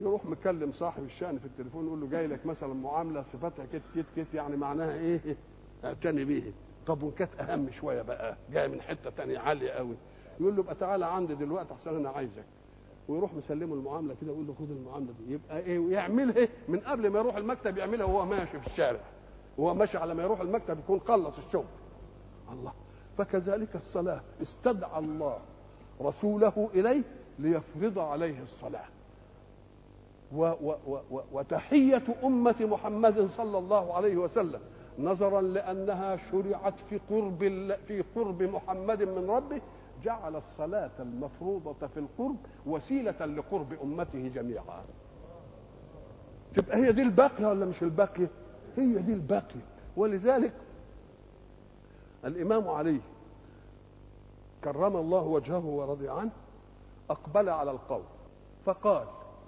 يروح مكلم صاحب الشأن في التليفون يقول له جاي لك مثلا معاملة صفتها كت كت كت يعني معناها ايه اعتني بيه طب وان كانت اهم شوية بقى جاي من حتة تانية عالية قوي يقول له بقى تعالى عندي دلوقتي احسن انا عايزك ويروح مسلمه المعامله كده ويقول له خد المعامله دي يبقى ايه ويعملها إيه؟ من قبل ما يروح المكتب يعملها وهو ماشي في الشارع وهو ماشي على ما يروح المكتب يكون خلص الشغل الله فكذلك الصلاه استدعى الله رسوله اليه ليفرض عليه الصلاه و و و و وتحيه امه محمد صلى الله عليه وسلم نظرا لانها شرعت في قرب في قرب محمد من ربه جعل الصلاة المفروضة في القرب وسيلة لقرب أمته جميعا تبقى هي دي الباقية ولا مش الباقية هي دي الباقية ولذلك الإمام علي كرم الله وجهه ورضي عنه أقبل على القوم فقال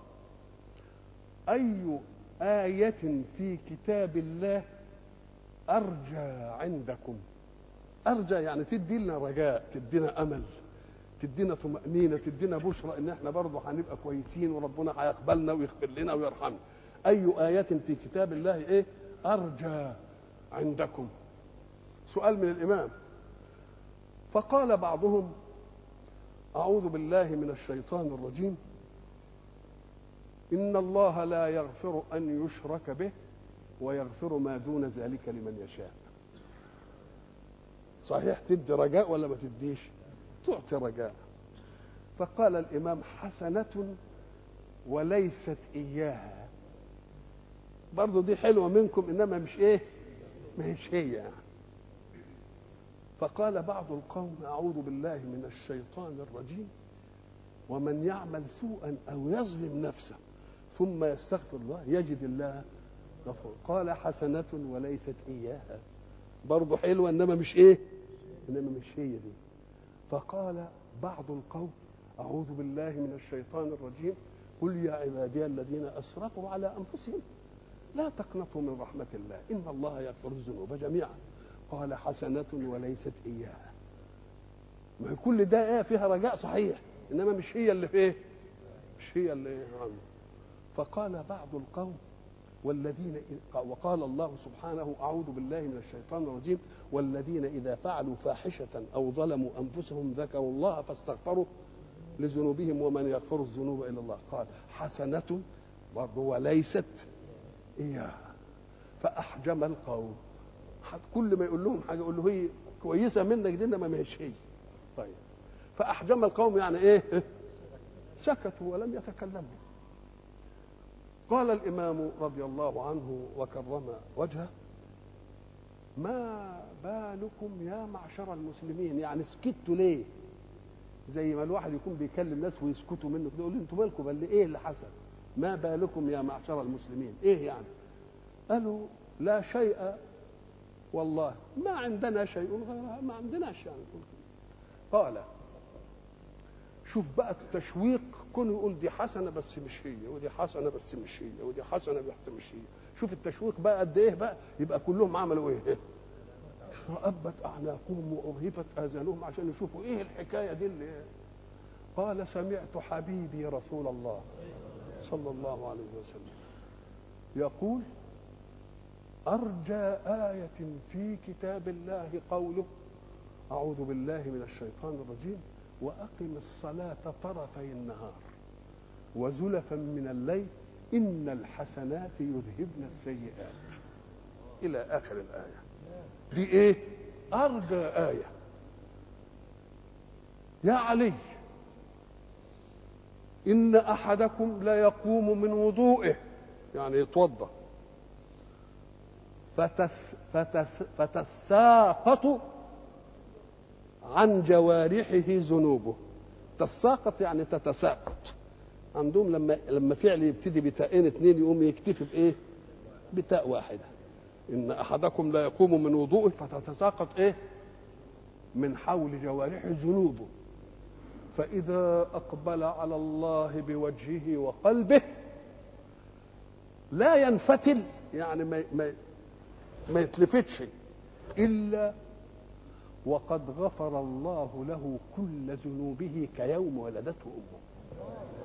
أي آية في كتاب الله أرجى عندكم ارجى يعني تدي لنا رجاء تدينا امل تدينا طمانينه تدينا بشرى ان احنا برضه هنبقى كويسين وربنا هيقبلنا ويغفر لنا ويرحمنا اي ايه في كتاب الله ايه ارجى عندكم سؤال من الامام فقال بعضهم اعوذ بالله من الشيطان الرجيم ان الله لا يغفر ان يشرك به ويغفر ما دون ذلك لمن يشاء صحيح تدي رجاء ولا ما تديش تعطي رجاء فقال الإمام حسنة وليست إياها برضو دي حلوة منكم إنما مش إيه ما هيش هي يعني فقال بعض القوم أعوذ بالله من الشيطان الرجيم ومن يعمل سوءا أو يظلم نفسه ثم يستغفر الله يجد الله غفور قال حسنة وليست إياها برضه حلوة إنما مش إيه إنما مش هي دي فقال بعض القوم أعوذ بالله من الشيطان الرجيم قل يا عبادي الذين أسرفوا على أنفسهم لا تقنطوا من رحمة الله إن الله يغفر الذنوب جميعا قال حسنة وليست إياها ما هي كل ده إيه فيها رجاء صحيح إنما مش هي اللي فيه مش هي اللي عنه فقال بعض القوم والذين وقال الله سبحانه أعوذ بالله من الشيطان الرجيم والذين إذا فعلوا فاحشة أو ظلموا أنفسهم ذكروا الله فاستغفروا لذنوبهم ومن يغفر الذنوب إلا الله قال حسنة برضه وليست إياها فأحجم القوم كل ما يقول لهم حاجة يقول له هي كويسة منك دي إنما ما هيش هي طيب فأحجم القوم يعني إيه سكتوا ولم يتكلموا قال الإمام رضي الله عنه وكرم وجهه ما بالكم يا معشر المسلمين يعني سكتوا ليه زي ما الواحد يكون بيكلم ناس ويسكتوا منه كده يقول انتوا مالكم بل ايه اللي حصل ما بالكم يا معشر المسلمين ايه يعني قالوا لا شيء والله ما عندنا شيء غيرها ما عندناش يعني قال شوف بقى التشويق كونه يقول دي حسنه بس مش هي ودي حسنه بس مش هي ودي حسنه بس مش هي شوف التشويق بقى قد ايه بقى يبقى كلهم عملوا ايه رأبت اعناقهم وارهفت اذانهم عشان يشوفوا ايه الحكايه دي اللي قال سمعت حبيبي رسول الله صلى الله عليه وسلم يقول أرجى آية في كتاب الله قوله أعوذ بالله من الشيطان الرجيم وأقم الصلاة طرفي النهار وزلفا من الليل إن الحسنات يذهبن السيئات إلى آخر الآية دي إيه؟ أرجى آية يا علي إن أحدكم لا يقوم من وضوئه يعني يتوضأ فتس فتس فتساقط عن جوارحه ذنوبه تساقط يعني تتساقط عندهم لما لما فعل يبتدي بتاءين اثنين يقوم يكتفي بايه؟ بتاء واحده ان احدكم لا يقوم من وضوءه فتتساقط ايه؟ من حول جوارحه ذنوبه فاذا اقبل على الله بوجهه وقلبه لا ينفتل يعني ما ما ما يتلفتش الا وقد غفر الله له كل ذنوبه كيوم ولدته امه